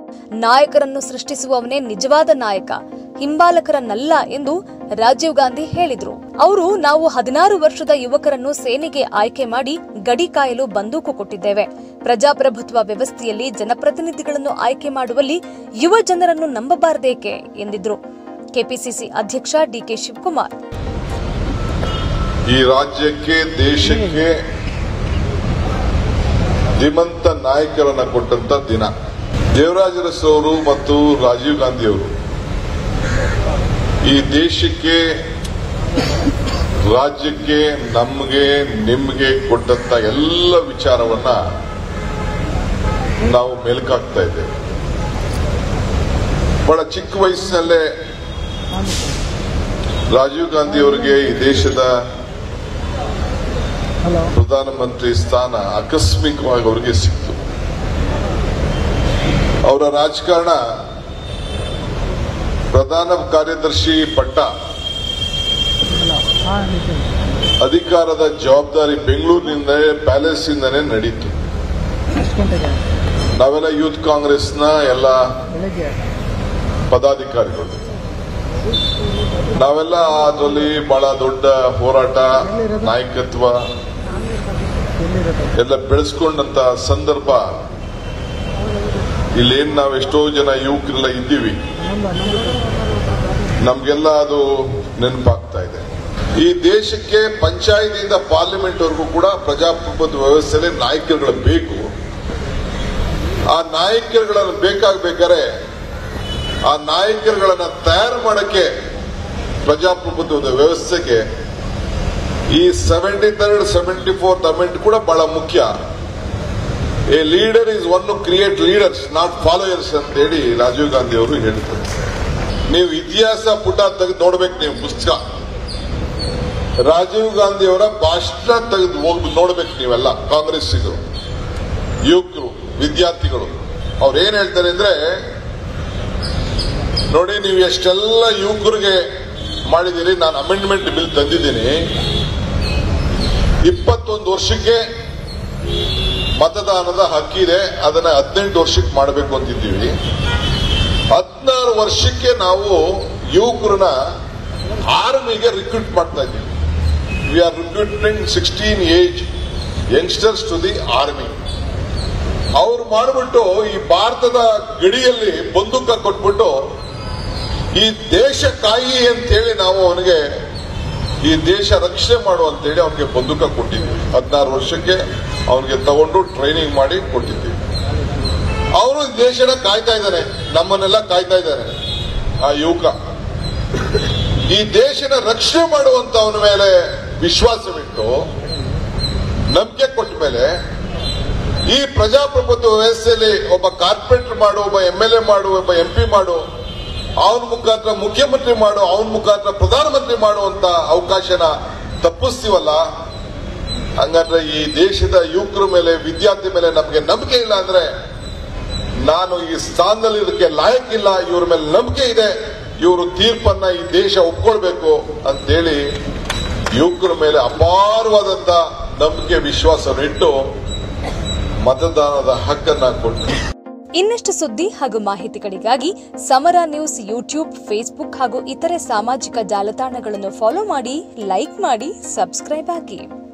ನಾಯಕರನ್ನು ಸೃಷ್ಟಿಸುವವನೇ ನಿಜವಾದ ನಾಯಕ ಹಿಂಬಾಲಕರನ್ನಲ್ಲ ಎಂದು ರಾಜೀವ್ ಗಾಂಧಿ ಹೇಳಿದ್ರು ಅವರು ನಾವು ಹದಿನಾರು ವರ್ಷದ ಯುವಕರನ್ನು ಸೇನೆಗೆ ಆಯ್ಕೆ ಮಾಡಿ ಗಡಿ ಕಾಯಲು ಬಂದೂಕು ಕೊಟ್ಟಿದ್ದೇವೆ ಪ್ರಜಾಪ್ರಭುತ್ವ ವ್ಯವಸ್ಥೆಯಲ್ಲಿ ಜನಪ್ರತಿನಿಧಿಗಳನ್ನು ಆಯ್ಕೆ ಮಾಡುವಲ್ಲಿ ಯುವ ಜನರನ್ನು ನಂಬಬಾರದೇಕೆ ಎಂದಿದ್ರು ಕೆಪಿಸಿಸಿ ಅಧ್ಯಕ್ಷ ಡಿಕೆ ಶಿವಕುಮಾರ್ ಈ ರಾಜ್ಯಕ್ಕೆ ದೇಶಕ್ಕೆ ಧೀಮಂತ ನಾಯಕರನ್ನ ಕೊಟ್ಟಂತ ದಿನ ದೇವರಾಜ ಅರಸು ಅವರು ಮತ್ತು ರಾಜೀವ್ ಗಾಂಧಿ ಅವರು ಈ ದೇಶಕ್ಕೆ ರಾಜ್ಯಕ್ಕೆ ನಮಗೆ ನಿಮಗೆ ಕೊಟ್ಟಂತ ಎಲ್ಲ ವಿಚಾರವನ್ನ ನಾವು ಮೆಲುಕಾಗ್ತಾ ಇದ್ದೇವೆ ಬಹಳ ಚಿಕ್ಕ ವಯಸ್ಸಿನಲ್ಲೇ ರಾಜೀವ್ ಗಾಂಧಿ ಅವರಿಗೆ ಈ ದೇಶದ ಪ್ರಧಾನಮಂತ್ರಿ ಸ್ಥಾನ ಆಕಸ್ಮಿಕವಾಗಿ ಅವರಿಗೆ ಸಿಕ್ತು ಅವರ ರಾಜಕಾರಣ ಪ್ರಧಾನ ಕಾರ್ಯದರ್ಶಿ ಪಟ್ಟ ಅಧಿಕಾರದ ಜವಾಬ್ದಾರಿ ಬೆಂಗಳೂರಿನಿಂದಲೇ ಪ್ಯಾಲೇಸಿಂದನೇ ನಡೀತು ಎಷ್ಟು ಗಂಟೆಗೆ ನಾವೆಲ್ಲ ಯೂತ್ ಕಾಂಗ್ರೆಸ್ನ ಎಲ್ಲ ಬೆಳಗ್ಗೆ ಪದಾಧಿಕಾರಿಗಳು ನಾವೆಲ್ಲ ಅದರಲ್ಲಿ ಬಹಳ ದೊಡ್ಡ ಹೋರಾಟ ನಾಯಕತ್ವ ಎಲ್ಲಿರುತ್ತೆ ಎಲ್ಲ ಬೆಳೆಸ್ಕೊಂಡಂತ ಸಂದರ್ಭ ಇಲ್ಲೇನ್ ನಾವು ಎಷ್ಟೋ ಜನ ಯುವಕರೆಲ್ಲ ಇದ್ದೀವಿ ಹನ್ನೊಂದು ಹನ್ನೊಂದು ನಮ್ಗೆಲ್ಲ ಅದು ನೆನಪಾಗ್ತಾ ಇದೆ ಈ ದೇಶಕ್ಕೆ ಪಂಚಾಯತಿಯಿಂದ ಪಾರ್ಲಿಮೆಂಟ್ ವರೆಗೂ ಕೂಡ ಪ್ರಜಾಪ್ರಭುತ್ವ ವ್ಯವಸ್ಥೆಯಲ್ಲಿ ನಾಯಕರುಗಳು ಬೇಕು ಆ ನಾಯಕರುಗಳನ್ನು ಬೇಕಾಗಬೇಕಾದ್ರೆ ಆ ನಾಯಕರುಗಳನ್ನ ತಯಾರು ಮಾಡಕ್ಕೆ ಪ್ರಜಾಪ್ರಭುತ್ವದ ವ್ಯವಸ್ಥೆಗೆ ಈ seventy third seventy fourth amendment ಕೂಡ ಬಹಳ ಮುಖ್ಯ a leader is one to create leaders not followers ಅಂತ ಹೇಳಿ ರಾಜೀವ್ ಗಾಂಧಿ ಅವರು ಹೇಳ್ತಾರೆ ನೀವು ಇತಿಹಾಸ ಪುಟ ತೆಗೆದು ನೋಡ್ಬೇಕು ನೀವು ಪುಸ್ತಕ ರಾಜೀವ್ ಗಾಂಧಿ ಅವರ ಭಾಷಣ ತೆಗೆದು ಹೋಗಿ ನೋಡ್ಬೇಕು ನೀವೆಲ್ಲ ಕಾಂಗ್ರೆಸ್ಸಿಗರು ಯುವಕರು ವಿದ್ಯಾರ್ಥಿಗಳು ಅವ್ರು ಏನ್ ಹೇಳ್ತಾರೆ ಅಂದ್ರೆ ನೋಡಿ ನೀವು ಎಷ್ಟೆಲ್ಲ ಯುವಕರಿಗೆ ಮಾಡಿದಿರಿ ನಾನು ಅಮೆಂಡ್ಮೆಂಟ್ ಬಿಲ್ ತಂದಿದ್ದೀನಿ ಇಪ್ಪತ್ತೊಂದು ವರ್ಷಕ್ಕೆ ಮತದಾನದ ಹಕ್ಕಿದೆ ಅದನ್ನ ಹದಿನೆಂಟು ವರ್ಷಕ್ಕೆ ಮಾಡಬೇಕು ಅಂತಿದ್ದೀವಿ ಹದಿನಾರು ವರ್ಷಕ್ಕೆ ನಾವು ಯುವಕರನ್ನ ಆರ್ಮಿಗೆ ರಿಕ್ರೂಟ್ ಮಾಡ್ತಾ ಇದ್ದೀವಿ we are recruiting sixteen age youngsters to the army ಅವ್ರು ಮಾಡಿಬಿಟ್ಟು ಈ ಭಾರತದ ಗಡಿಯಲ್ಲಿ ಬಂದೂಕ ಕೊಟ್ಬಿಟ್ಟು ಈ ದೇಶ ಕಾಯಿ ಅಂತೇಳಿ ನಾವು ಅವನಿಗೆ ಈ ದೇಶ ರಕ್ಷಣೆ ಮಾಡು ಅಂತೇಳಿ ಅವನಿಗೆ ಬಂದೂಕ ಕೊಟ್ಟಿದ್ವಿ ಹದಿನಾರು ವರ್ಷಕ್ಕೆ ಅವನಿಗೆ ತಗೊಂಡು ಟ್ರೈನಿಂಗ್ ಮಾಡಿ ಕೊಟ್ಟಿದ್ವಿ ಅವನು ದೇಶನ ಕಾಯ್ತಾ ಇದ್ದಾನೆ ನಮ್ಮನ್ನೆಲ್ಲ ಕಾಯ್ತಾ ಇದ್ದಾನೆ ಆ ಯುವಕ ಈ ದೇಶನ ರಕ್ಷಣೆ ಮಾಡುವಂತ ಅವನ ಮೇಲೆ ವಿಶ್ವಾಸವಿಟ್ಟು ನಂಬಿಕೆ ಕೊಟ್ಟ ಮೇಲೆ ಈ ಪ್ರಜಾಪ್ರಭುತ್ವ ವ್ಯವಸ್ಥೆಯಲ್ಲಿ ಒಬ್ಬ ಕಾರ್ಪೊರೇಟರ್ ಮಾಡು ಒಬ್ಬ ಎಂ ಎಲ್ ಎ ಮಾಡು ಒಬ್ಬ ಎಂ ಪಿ ಮಾಡು ಅವನ ಮುಖಾಂತರ ಮುಖ್ಯಮಂತ್ರಿ ಮಾಡು ಅವನ ಮುಖಾಂತರ ಪ್ರಧಾನಮಂತ್ರಿ ಮಾಡುವಂತ ಅವಕಾಶನ ತಪ್ಪಿಸ್ತೀವಲ್ಲ ಹಂಗಂದ್ರೆ ಈ ದೇಶದ ಯುವಕರ ಮೇಲೆ ವಿದ್ಯಾರ್ಥಿ ಮೇಲೆ ನಮಗೆ ನಂಬಿಕೆ ಇಲ್ಲ ಅಂದ್ರೆ ನಾನು ಈ ಸ್ಥಾನದಲ್ಲಿ ಇದಕ್ಕೆ ಲಾಯಕ್ಕಿಲ್ಲ ಇವ್ರ ಮೇಲೆ ನಂಬಿಕೆ ಇದೆ ಇವರು ತೀರ್ಪನ್ನ ಈ ದೇಶ ಒಪ್ಕೊಳ್ಬೇಕು ಅಂತೇಳಿ ಯುವಕರ ಮೇಲೆ ಅಪಾರವಾದಂತ ನಂಬಿಕೆ ವಿಶ್ವಾಸವನ್ನು ಇಟ್ಟು ಮತದಾನದ ಹಕ್ಕನ್ನ ಕೊಟ್ಟು ಇನ್ನಷ್ಟು ಸುದ್ದಿ ಹಾಗೂ ಮಾಹಿತಿಗಳಿಗಾಗಿ ಸಮರ ನ್ಯೂಸ್ ಯೂಟ್ಯೂಬ್ ಫೇಸ್ಬುಕ್ ಹಾಗೂ ಇತರೆ ಸಾಮಾಜಿಕ ಜಾಲತಾಣಗಳನ್ನು ಫಾಲೋ ಮಾಡಿ ಲೈಕ್ ಮಾಡಿ ಸಬ್ಸ್ಕ್ರೈಬ್ ಆಗಿ